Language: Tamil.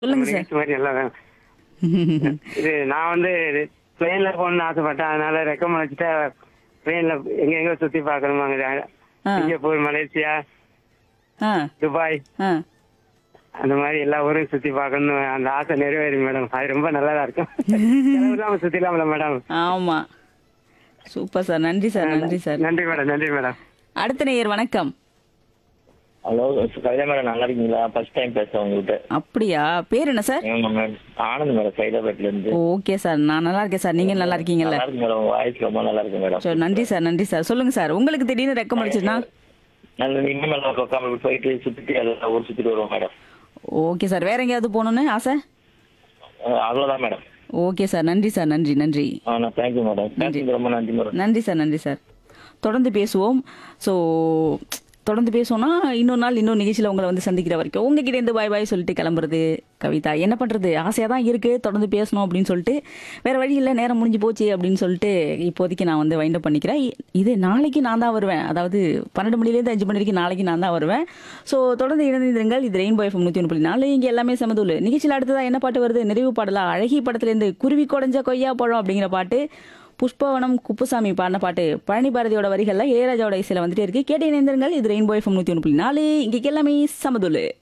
சொல்லுங்க நம்ம சார் நிகழ்ச்சி மாதிரி நல்லா தான் இது நான் வந்து ட்ரெயின்ல போகணும்னு ஆசைப்பட்டேன் அதனால ரெக்கமெண்ட் வச்சுட்டு ட்ரெயின்ல எங்க எங்க சுத்தி பார்க்கணுமாங்க ஆ. சிங்கப்பூர் மலேசியா ஆ துபாய் ஆ அந்த மாதிரி எல்லா ஊரையும் சுத்தி பார்க்கணும் அந்த ஆசை நிறைவேறும் மேடம் அது ரொம்ப நல்லதா இருக்கும் செலவு இல்லாம சுத்திலாம்ல மேடம் ஆமா சூப்பர் சார் நன்றி சார் நன்றி சார் நன்றி மேடம் நன்றி மேடம் அடுத்த நேயர் வணக்கம் ஹலோ கவிதா மேடம் நல்லா இருக்கீங்களா ஃபர்ஸ்ட் டைம் பேசுறேன் உங்ககிட்ட அப்படியா பேர் என்ன சார் ஆமா மேடம் ஆனந்த் மேடம் சைதாபேட்ல இருந்து ஓகே சார் நான் நல்லா இருக்கேன் சார் நீங்க நல்லா இருக்கீங்கல்ல நல்லா இருக்கு மேடம் வாய்ஸ் ரொம்ப நல்லா இருக்கு மேடம் சரி நன்றி சார் நன்றி சார் சொல்லுங்க சார் உங்களுக்கு திடீர்னு ரெக்கம் அடிச்சுன்னா நல்ல இனிமே மேடம் உட்காந்து போயிட்டு சுத்திட்டு எல்லாம் ஊர் சுத்திட்டு வருவோம் மேடம் ஓகே சார் வேற எங்கேயாவது போகணுன்னு ஆசை அஹ் அவ்வளவுதான் மேடம் ஓகே சார் நன்றி சார் நன்றி நன்றி ஆ நான் தேங்க்யூ மேடம் தேங்க்யூ ரொம்ப நன்றி மேடம் நன்றி சார் நன்றி சார் தொடர்ந்து பேசுவோம் ஸோ தொடர்ந்து பேசுவோம்னா இன்னொரு நாள் இன்னொரு நிகழ்ச்சியில் உங்களை வந்து சந்திக்கிற வரைக்கும் உங்ககிட்ட இருந்து பாய் பாய் சொல்லிட்டு கிளம்புறது கவிதா என்ன பண்ணுறது ஆசையாக தான் இருக்குது தொடர்ந்து பேசணும் அப்படின்னு சொல்லிட்டு வேறு வழி இல்லை நேரம் முடிஞ்சு போச்சு அப்படின்னு சொல்லிட்டு இப்போதைக்கு நான் வந்து வைண்ட் பண்ணிக்கிறேன் இ- இது நாளைக்கு நான் தான் வருவேன் அதாவது பன்னெண்டு மணிலேருந்து அஞ்சு மணி வரைக்கும் நாளைக்கு நான் தான் வருவேன் ஸோ தொடர்ந்து இணைந்திருங்கள் இது ரெயின்போ எஃப்எம் நூற்றி ஒன்று புள்ளி நாலு இங்கே எல்லாமே சமதூள் நிகழ்ச்சியில் அடுத்ததாக என்ன பாட்டு வருது நிறைவு பாடலா அழகி படத்துலேருந்து குருவி குடஞ்ச கொய்யா பழம் அப்படிங்கிற பாட்டு புஷ்பவனம் குப்புசாமி பாடின பாட்டு பழனி பாரதியோட வரிகள்ல இளையராஜாவோட இசையில வந்துட்டே இருக்கு கேட்டு இணைந்திருங்கள் இது ரெயின்போ எஃப்எம் நூத்தி ஒன்று புள்ளி நாலு இங்க எல்லாமே சமதுல்லு